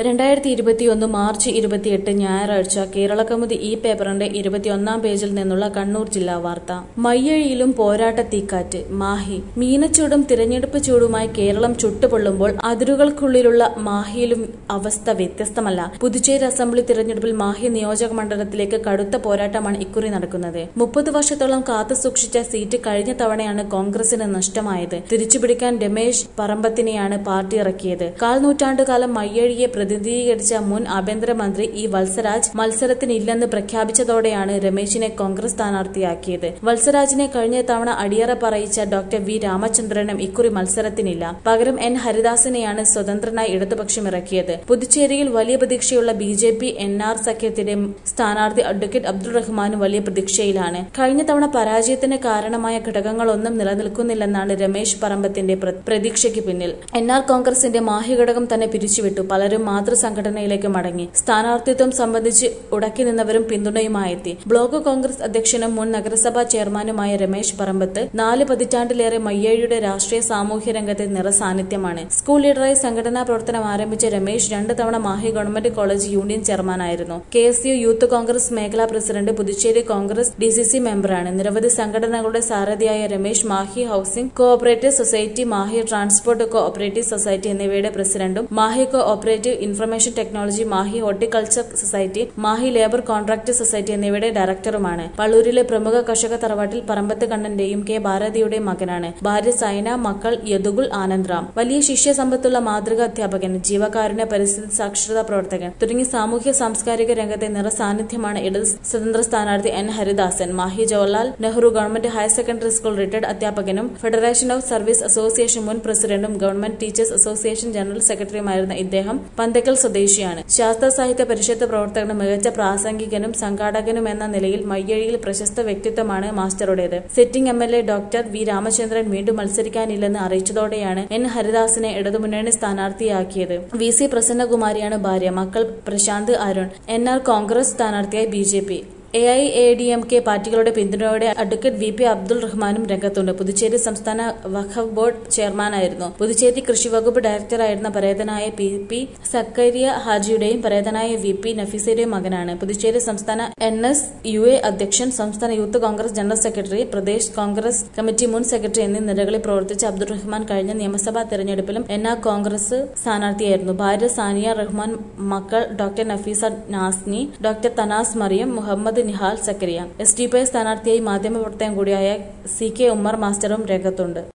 രണ്ടായിരത്തി ഇരുപത്തിയൊന്ന് മാർച്ച് ഇരുപത്തിയെട്ട് ഞായറാഴ്ച കേരളകൗമുദി ഈ പേപ്പറിന്റെ ഇരുപത്തിയൊന്നാം പേജിൽ നിന്നുള്ള കണ്ണൂർ ജില്ലാ വാർത്ത മയ്യഴിയിലും പോരാട്ട തീക്കാറ്റ് മാഹി മീനച്ചൂടും തിരഞ്ഞെടുപ്പ് ചൂടുമായി കേരളം ചുട്ടുപൊള്ളുമ്പോൾ അതിരുകൾക്കുള്ളിലുള്ള മാഹിയിലും അവസ്ഥ വ്യത്യസ്തമല്ല പുതുച്ചേരി അസംബ്ലി തിരഞ്ഞെടുപ്പിൽ മാഹി നിയോജക മണ്ഡലത്തിലേക്ക് കടുത്ത പോരാട്ടമാണ് ഇക്കുറി നടക്കുന്നത് മുപ്പത് വർഷത്തോളം കാത്തു സൂക്ഷിച്ച സീറ്റ് കഴിഞ്ഞ തവണയാണ് കോൺഗ്രസിന് നഷ്ടമായത് തിരിച്ചുപിടിക്കാൻ രമേശ് പറമ്പത്തിനെയാണ് പാർട്ടി ഇറക്കിയത് കാൽ നൂറ്റാണ്ടുകാലം മയ്യഴിയെ പ്രതിനിധീകരിച്ച മുൻ ആഭ്യന്തരമന്ത്രി ഇ വത്സരാജ് മത്സരത്തിനില്ലെന്ന് പ്രഖ്യാപിച്ചതോടെയാണ് രമേശിനെ കോൺഗ്രസ് സ്ഥാനാർത്ഥിയാക്കിയത് വത്സരാജിനെ കഴിഞ്ഞ തവണ അടിയറ പറയിച്ച ഡോക്ടർ വി രാമചന്ദ്രനും ഇക്കുറി മത്സരത്തിനില്ല പകരം എൻ ഹരിദാസിനെയാണ് സ്വതന്ത്രനായി ഇടതുപക്ഷം ഇറക്കിയത് പുതുച്ചേരിയിൽ വലിയ പ്രതീക്ഷയുള്ള B J P N R സഖ്യത്തിന്റെ സ്ഥാനാർത്ഥി അഡ്വക്കേറ്റ് അബ്ദുൾ റഹ്മാനും വലിയ പ്രതീക്ഷയിലാണ് കഴിഞ്ഞ തവണ പരാജയത്തിന് കാരണമായ ഘടകങ്ങളൊന്നും നിലനിൽക്കുന്നില്ലെന്നാണ് രമേശ് പറമ്പത്തിന്റെ പ്ര- പ്രതീക്ഷയ്ക്ക് പിന്നിൽ എൻ ആർ കോൺഗ്രസിന്റെ മാഹി ഘടകം തന്നെ പിരിച്ചുവിട്ടു പലരും മാതൃസംഘടനയിലേക്ക് മടങ്ങി സ്ഥാനാർത്ഥിത്വം സംബന്ധിച്ച് ഉടക്കി നിന്നവരും പിന്തുണയുമായെത്തി ബ്ലോക്ക് കോൺഗ്രസ് അധ്യക്ഷനും മുൻ നഗരസഭാ ചെയർമാനുമായ രമേശ് പറമ്പത്ത് നാല് പതിറ്റാണ്ടിലേറെ മയ്യഴിയുടെ രാഷ്ട്രീയ സാമൂഹ്യ രംഗത്തെ നിറസാന്നിധ്യമാണ് സ്കൂൾ ലീഡറായി സംഘടനാ പ്രവർത്തനം ആരംഭിച്ച രമേശ് രണ്ട് തവണ മാഹി ഗവൺമെന്റ് കോളേജ് യൂണിയൻ ചെയർമാനായിരുന്നു K S U youth Congress മേഖലാ president Puducherry Congress D C C മെമ്പറാണ് നിരവധി സംഘടനകളുടെ സാരഥിയായ Ramesh Mahe housing cooperative society Mahe transport cooperative society എന്നിവയുടെ പ്രസിഡന്റും Mahe cooperative information technology Mahe horticulture society Mahe labour contract society എന്നിവയുടെ ഡയറക്ടറുമാണ് പള്ളൂരിലെ പ്രമുഖ കർഷക തറവാട്ടിൽ പറമ്പത്ത് കണ്ണന്റെയും കെ ഭാരതിയുടെയും മകനാണ് ഭാര്യ സൈന മക്കൾ യദുകുൽ ആനന്ദ്രാം വലിയ ശിഷ്യസമ്പത്തുള്ള മാതൃകാ അധ്യാപകൻ ജീവകാരുണ്യ പരിസ്ഥിതി സാക്ഷരതാ പ്രവർത്തകൻ തുടങ്ങി സാമൂഹ്യ സാംസ്കാരിക രംഗത്തെ നിറസാന്നിധ്യമാണ് ഇടത് സ്വതന്ത്ര സ്ഥാനാർത്ഥി N Haridasan Mahe Jawaharlal Nehru government higher secondary school retired അധ്യാപകനും ഫെഡറേഷൻ ഓഫ് സർവീസ് അസോസിയേഷൻ മുൻ പ്രസിഡന്റും ഗവൺമെന്റ് ടീച്ചേഴ്സ് അസോസിയേഷൻ ജനറൽ സെക്രട്ടറിയുമായിരുന്ന ഇദ്ദേഹം പന്തക്കൽ സ്വദേശിയാണ് ശാസ്ത്ര സാഹിത്യ പരിഷത്ത് പ്രവർത്തകനും മികച്ച പ്രാസംഗികനും സംഘാടകനും എന്ന നിലയിൽ മയ്യഴിയിൽ പ്രശസ്ത വ്യക്തിത്വമാണ് മാസ്റ്ററുടേത് sitting M L A doctor V Ramachandran വീണ്ടും മത്സരിക്കാനില്ലെന്ന് അറിയിച്ചതോടെയാണ് എൻ ഹരിദാസിനെ ഇടതുമുന്നണി സ്ഥാനാർത്ഥിയാക്കിയത് വി സി പ്രസന്നകുമാരിയാണ് ഭാര്യ മക്കൾ പ്രശാന്ത് അരുൺ എൻ ആർ കോൺഗ്രസ് സ്ഥാനാർത്ഥിയായി B J P A I A D M K പാർട്ടികളുടെ പിന്തുണയോടെ അഡ്വക്കേറ്റ് വി പി അബ്ദുൾ റഹ്മാനും രംഗത്തുണ്ട് പുതുച്ചേരി സംസ്ഥാന വഖഫ് ബോർഡ് ചെയർമാനായിരുന്നു പുതുച്ചേരി കൃഷി വകുപ്പ് ഡയറക്ടറായിരുന്ന പരേതനായ പി പി സക്കരിയ ഹാജിയുടെയും പരേതനായ വി പി നഫീസയുടെയും മകനാണ് പുതുച്ചേരി സംസ്ഥാന എൻ എസ് യു എ അധ്യക്ഷൻ സംസ്ഥാന youth Congress general secretary Pradesh Congress committee മുൻ സെക്രട്ടറി എന്നീ നിലകളിൽ പ്രവർത്തിച്ച അബ്ദുൾ റഹ്മാൻ കഴിഞ്ഞ നിയമസഭാ തെരഞ്ഞെടുപ്പിലും എൻ ആർ കോൺഗ്രസ് സ്ഥാനാർത്ഥിയായിരുന്നു ഭാര്യ സാനിയ റഹ്മാൻ മക്കൾ doctor Nafeesa Nasni doctor Tanaz Mariyam Muhammad Nihal Zakariya S D P I സ്ഥാനാർത്ഥിയായി മാധ്യമപ്രവർത്തകൻ കൂടിയായ സി കെ ഉമ്മർ മാസ്റ്ററും രംഗത്തുണ്ട്